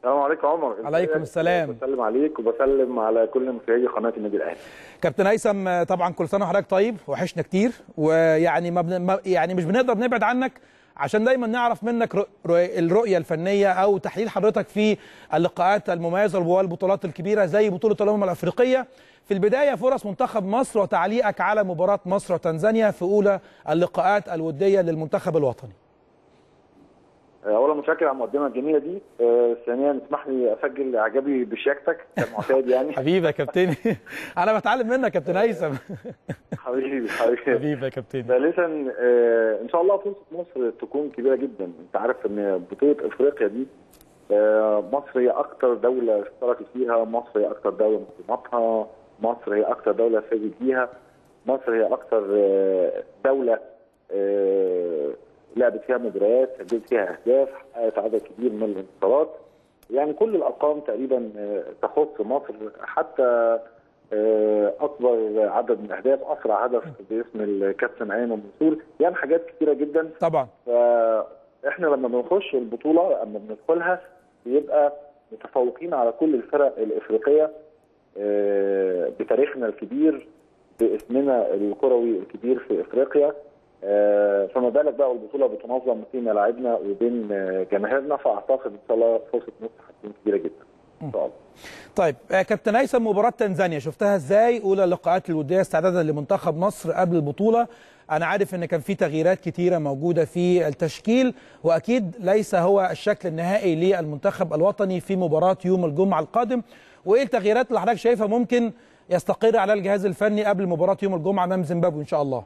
السلام عليكم عمر عليكم السلام. بسلم عليك وبسلم على كل مشاهدي قناه النادي الاهلي كابتن هيثم طبعا كل سنه وحضرتك طيب وحشنا كتير ويعني ما بن... ما- يعني مش بنقدر نبعد عنك عشان دايما نعرف منك رؤ- رؤ- الرؤيه الفنيه او تحليل حضرتك في اللقاءات المميزه والبطولات الكبيره زي بطوله الامم الافريقيه في البدايه فرص منتخب مصر وتعليقك على مباراه مصر وتنزانيا في اولى اللقاءات الوديه للمنتخب الوطني اولا متشكر على المقدمه الجميله دي آه، ثانيا اسمح لي اسجل اعجابي بشياكتك كالمعتاد يعني حبيبي يا كابتن انا بتعلم منك يا كابتن هيثم حبيبي حبيبي حبيبي يا كابتن ثالثا آه، ان شاء الله فرصه مصر تكون كبيره جدا انت عارف ان بطوله افريقيا دي آه، مصر هي اكثر دوله اشتركت فيها مصر هي اكثر دوله مقيماتها مصر هي اكثر دوله فازت بيها مصر هي اكثر آه، دوله آه، لعبت فيها مباريات سجلت فيها اهداف حققت عدد كبير من الانتصارات يعني كل الارقام تقريبا آه، تخص مصر حتى آه، اكبر عدد من الاهداف اسرع هدف باسم الكابتن ايمن منصور يعني حاجات كثيره جدا طبعا فاحنا لما بنخش البطوله اما بندخلها بيبقى متفوقين على كل الفرق الافريقيه آه، بتاريخنا الكبير باسمنا الكروي الكبير في افريقيا آه، فما بالك بقى والبطوله بتنظم في ملاعبنا وبين آه، جماهيرنا فاعتقد ان شاء الله فرصه مصر هتكون كبيره جدا ان شاء الله طيب آه، كابتن هيثم مباراة تنزانيا شفتها ازاي اولى اللقاءات الودية استعدادا لمنتخب مصر قبل البطولة انا عارف ان كان في تغييرات كتيرة موجودة في التشكيل واكيد ليس هو الشكل النهائي للمنتخب الوطني في مباراة يوم الجمعة القادم وايه التغييرات اللي حضرتك شايفها ممكن يستقر على الجهاز الفني قبل مباراة يوم الجمعة امام زيمبابوي ان شاء الله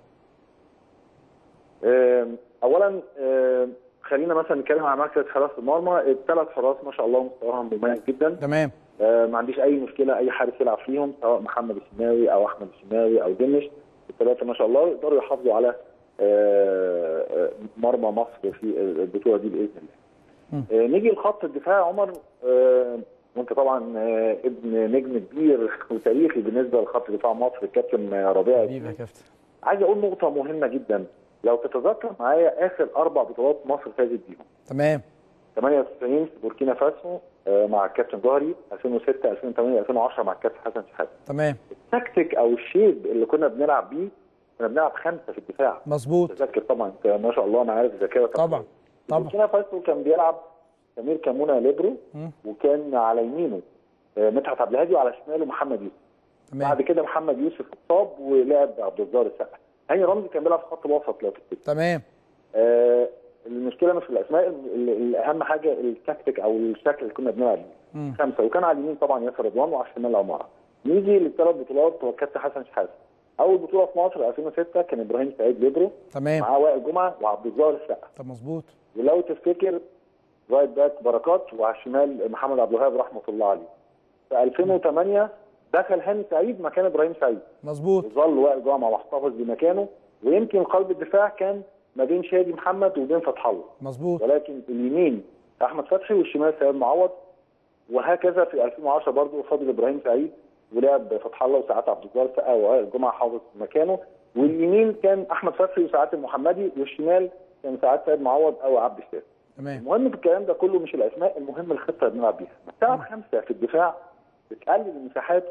آم، اولا آم، خلينا مثلا نتكلم عن مركز حراسه المرمى الثلاث حراس ما شاء الله مستواهم مميز جدا تمام آه، ما عنديش اي مشكله اي حارس يلعب فيهم سواء محمد الشناوي او احمد الشناوي او دمش الثلاثه ما شاء الله يقدروا يحافظوا على آه، آه، مرمى مصر في البطوله دي باذن الله. آه، نيجي لخط الدفاع يا عمر آه، وانت طبعا آه، ابن نجم كبير وتاريخي بالنسبه لخط دفاع مصر الكابتن آه، ربيع حبيبي يا كابتن عايز اقول نقطه مهمه جدا لو تتذكر معايا اخر اربع بطولات مصر فازت بيهم تمام 98 في بوركينا فاسو آه، مع الكابتن جوهري 2006 2008 2010 مع الكابتن حسن شحاته تمام التكتيك او الشيب اللي كنا بنلعب بيه كنا بنلعب خمسه في الدفاع مظبوط تذكر طبعا انت ما شاء الله انا عارف ذاكره طبعا طبعا بوركينا فاسو كان بيلعب سمير كامونا ليبرو مم. وكان على يمينه آه، مدحت عبد الهادي وعلى شماله محمد يوسف تمام بعد كده محمد يوسف اتصاب ولعب عبد الجبار السقا هاني رمزي كان بيلعب في خط الوسط لو تفتكر تمام آه، المشكله مش في الاسماء ال- ال- الاهم حاجه التكتيك او الشكل اللي كنا بنلعب بيه مم. خمسه وكان على اليمين طبعا ياسر رضوان وعلى الشمال عماره نيجي للثلاث بطولات هو الكابتن حسن شحاته اول بطوله في مصر 2006 كان ابراهيم سعيد ليبرو تمام معاه وائل جمعه وعبد الظاهر السقا طب مظبوط ولو تفتكر رايت باك بركات وعلى الشمال محمد عبد الوهاب رحمه الله عليه في 2008 دخل هاني سعيد مكان ابراهيم سعيد مظبوط وظل وائل جمعه محتفظ بمكانه ويمكن قلب الدفاع كان ما بين شادي محمد وبين فتح الله مظبوط ولكن اليمين احمد فتحي والشمال سيد معوض وهكذا في 2010 برضه فضل ابراهيم سعيد ولعب فتح الله وساعات عبد الجبار السقا ووائل جمعه حافظ مكانه واليمين كان احمد فتحي وساعات المحمدي والشمال كان ساعات سيد معوض او عبد الشافي تمام المهم في الكلام ده كله مش الاسماء المهم الخطه اللي بنلعب بيها بتلعب خمسه في الدفاع بتقلل المساحات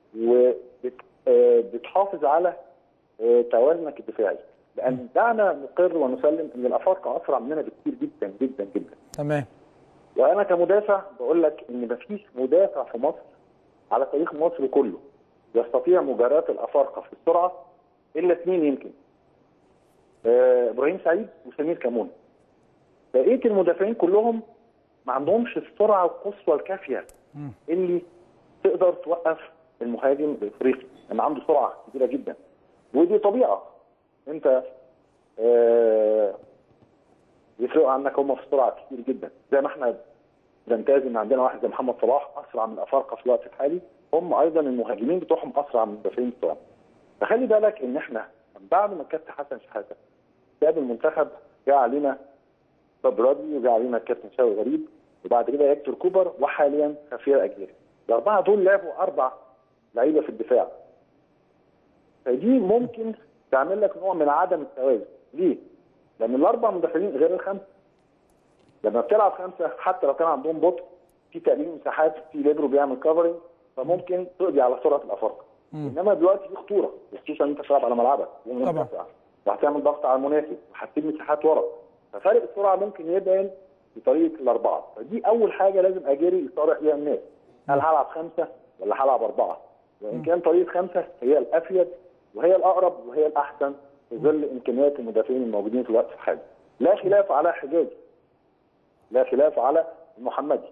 وبتحافظ على آه، توازنك الدفاعي لان دعنا نقر ونسلم ان الافارقه اسرع مننا بكثير جدا جدا جدا تمام وانا كمدافع بقول لك ان مفيش مدافع في مصر على تاريخ مصر كله يستطيع مجاراه الافارقه في السرعه الا اثنين يمكن آه، ابراهيم سعيد وسمير كمون بقيه المدافعين كلهم ما عندهمش السرعه القصوى الكافيه مم. اللي تقدر توقف المهاجم الافريقي لان عنده سرعه كبيره جدا ودي طبيعه انت آه يفرقوا عنك هم في السرعه كتير جدا زي ما احنا بنمتاز ان عندنا واحد زي محمد صلاح اسرع من الافارقه في الوقت الحالي هم ايضا المهاجمين بتوعهم اسرع من المدافعين بتوعهم فخلي بالك ان احنا من بعد ما الكابتن حسن شحاته ساب المنتخب جاء علينا باب رادلي وجاء علينا الكابتن شاوي غريب وبعد كده هيكتور كوبر وحاليا خفير اجيري الاربعه دول لعبوا اربع لعيبه في الدفاع فدي ممكن تعمل لك نوع من عدم التوازن ليه؟ لان الاربع مدافعين غير الخمسه لما بتلعب خمسه حتى لو كان عندهم بطء في تقليل مساحات في ليبرو بيعمل كفرنج فممكن تقضي على سرعه الافارقه انما دلوقتي في خطوره خصوصا انت بتلعب على ملعبك ومنتفع وهتعمل ضغط على المنافس وهتسيب مساحات ورا ففرق السرعه ممكن يبان في طريقه الاربعه فدي اول حاجه لازم اجري يصارح بيها الناس هل هلعب خمسه ولا هلعب اربعه وان كان طريقه خمسه هي الافيد وهي الاقرب وهي الاحسن في ظل امكانيات المدافعين الموجودين في الوقت الحالي لا خلاف على حجازي لا خلاف على المحمدي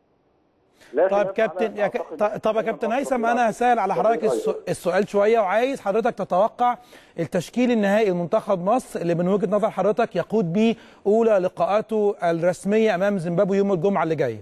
لا طيب كابتن يا ك... طب يا كابتن هيثم انا هسال على حضرتك السو... السؤال شويه وعايز حضرتك تتوقع التشكيل النهائي لمنتخب مصر اللي من وجهه نظر حضرتك يقود به اولى لقاءاته الرسميه امام زيمبابوي يوم الجمعه اللي جايه.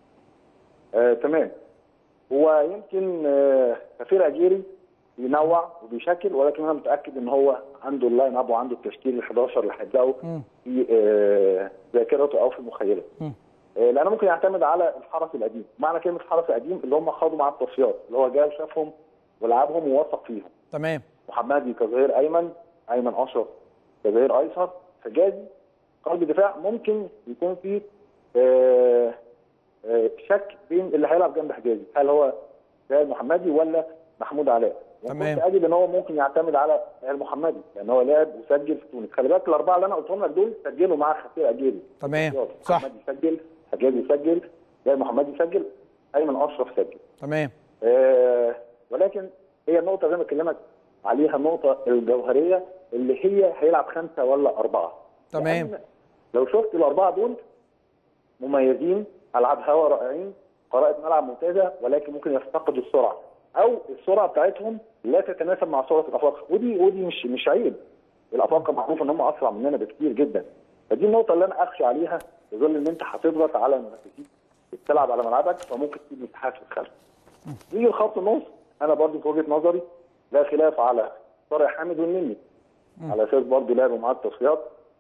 آه، تمام هو يمكن آه، سفير اجيري بينوع وبيشكل ولكن انا متاكد ان هو عنده اللاين اب وعنده التشكيل ال 11 اللي هيبداوا في آه، ذاكرته او في مخيلته. لانه ممكن يعتمد على الحرس القديم، معنى كلمه الحرس القديم اللي هم خاضوا معاه التصفيات، اللي هو جاي شافهم ولعبهم ووثق فيهم. تمام. محمدي كظهير ايمن، ايمن اشرف كظهير ايسر، حجازي قلب دفاع ممكن يكون فيه آه آه شك بين اللي هيلعب جنب حجازي، هل هو سيد محمدي ولا محمود علاء؟ تمام متأكد ان هو ممكن يعتمد على المحمدي لان هو لعب وسجل في تونس، خلي بالك الاربعه اللي انا قلتهم لك دول سجلوا مع خفير اجيري. تمام صح محمد يسجل حجاز يسجل زي محمد يسجل ايمن اشرف سجل تمام آه ولكن هي النقطه اللي انا بكلمك عليها النقطه الجوهريه اللي هي هيلعب خمسه ولا اربعه تمام لو شفت الاربعه دول مميزين العاب هوا رائعين قراءه ملعب ممتازه ولكن ممكن يفتقدوا السرعه او السرعه بتاعتهم لا تتناسب مع سرعه الافارقه ودي ودي مش مش عيب الافارقه معروف ان هم اسرع مننا بكتير جدا فدي النقطه اللي انا اخشى عليها في ظل ان انت هتضغط على المنافسين بتلعب على ملعبك فممكن تسيب مساحات في الخلف. يجي الخط النص انا برضو في وجهه نظري لا خلاف على طارق حامد والنني على اساس برضو لعبوا معاه التصفيات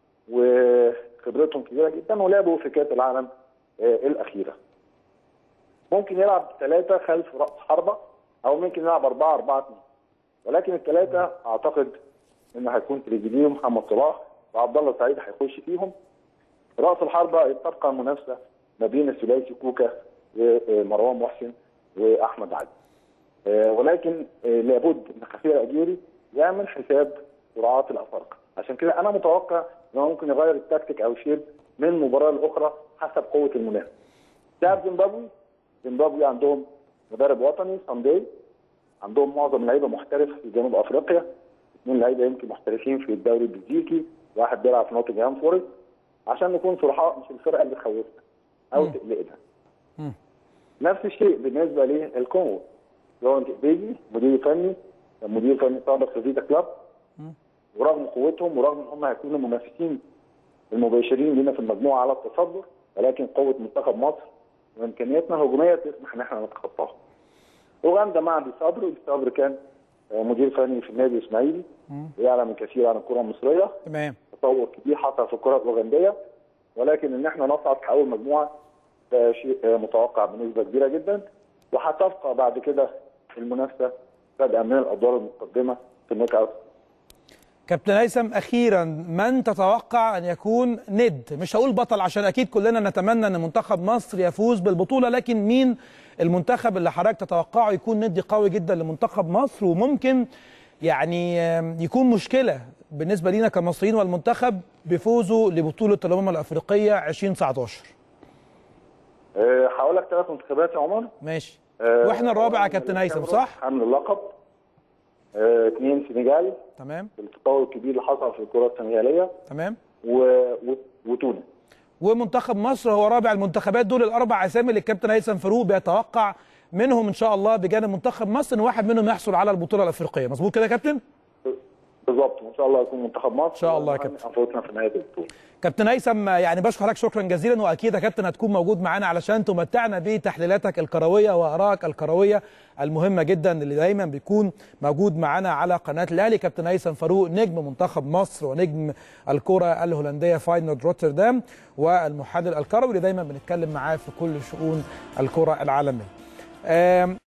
وخبرتهم كبيره جدا ولعبوا في كاس العالم آه الاخيره. ممكن يلعب ثلاثه خلف راس حربه او ممكن يلعب اربعه اربعه اثنين. ولكن الثلاثه اعتقد انه هيكون تريجيدي ومحمد صلاح وعبد الله سعيد هيخش فيهم راس الحربه تبقى منافسه ما بين الثلاثي كوكا ومروان محسن واحمد علي. ولكن لابد ان خفير اجيري يعمل حساب سرعات الافارقه، عشان كده انا متوقع ان هو ممكن يغير التكتيك او الشيب من مباراه لاخرى حسب قوه المنافس. لاعب زيمبابوي زيمبابوي عندهم مدرب وطني ساندي عندهم معظم لعيبه محترف في جنوب افريقيا اثنين لعيبه يمكن محترفين في الدوري البلجيكي واحد بيلعب في نوتنجهام فورست عشان نكون صرحاء مش الفرقه اللي تخوفنا او تقلقنا. نفس الشيء بالنسبه للكونغو لورنت بيجي مدير فني مدير فني سابق في فيتا كلاب ورغم قوتهم ورغم ان هم هيكونوا منافسين المباشرين لنا في المجموعه على التصدر ولكن قوه منتخب مصر وامكانياتنا الهجوميه تسمح ان احنا نتخطاهم. اوغندا مع دي صبر ودي صبر كان مدير فني في النادي الاسماعيلي ويعلم الكثير عن الكره المصريه تمام تطور كبير حصل في الكره الاوغنديه ولكن ان احنا نصعد في اول مجموعه ده شيء متوقع بنسبه كبيره جدا وهتبقى بعد كده المنافسه بدءا من الادوار المتقدمه في النوك اوت كابتن هيثم اخيرا من تتوقع ان يكون ند مش هقول بطل عشان اكيد كلنا نتمنى ان منتخب مصر يفوز بالبطوله لكن مين المنتخب اللي حضرتك تتوقعه يكون ند قوي جدا لمنتخب مصر وممكن يعني يكون مشكله بالنسبه لينا كمصريين والمنتخب بفوزه لبطوله الامم الافريقيه 2019 أه هقول لك ثلاث منتخبات يا عمر ماشي أه واحنا الرابع يا كابتن هيثم صح؟ حمل اللقب أه اثنين سنغال تمام التطور الكبير اللي حصل في الكره السنغاليه تمام و... و... وتونس ومنتخب مصر هو رابع المنتخبات دول الاربع اسامي اللي الكابتن هيثم فاروق بيتوقع منهم ان شاء الله بجانب منتخب مصر ان واحد منهم يحصل على البطوله الافريقيه مظبوط كده يا كابتن بالظبط وان شاء الله يكون منتخب مصر ان شاء الله يا كابتن انفسنا في نهايه البطوله كابتن هيثم يعني بشكر حضرتك شكرا جزيلا واكيد يا كابتن هتكون موجود معانا علشان تمتعنا بتحليلاتك الكرويه وارائك الكرويه المهمه جدا اللي دايما بيكون موجود معانا على قناه الاهلي كابتن هيثم فاروق نجم منتخب مصر ونجم الكره الهولنديه فاينورد روتردام والمحلل الكروي اللي دايما بنتكلم معاه في كل شؤون الكره العالميه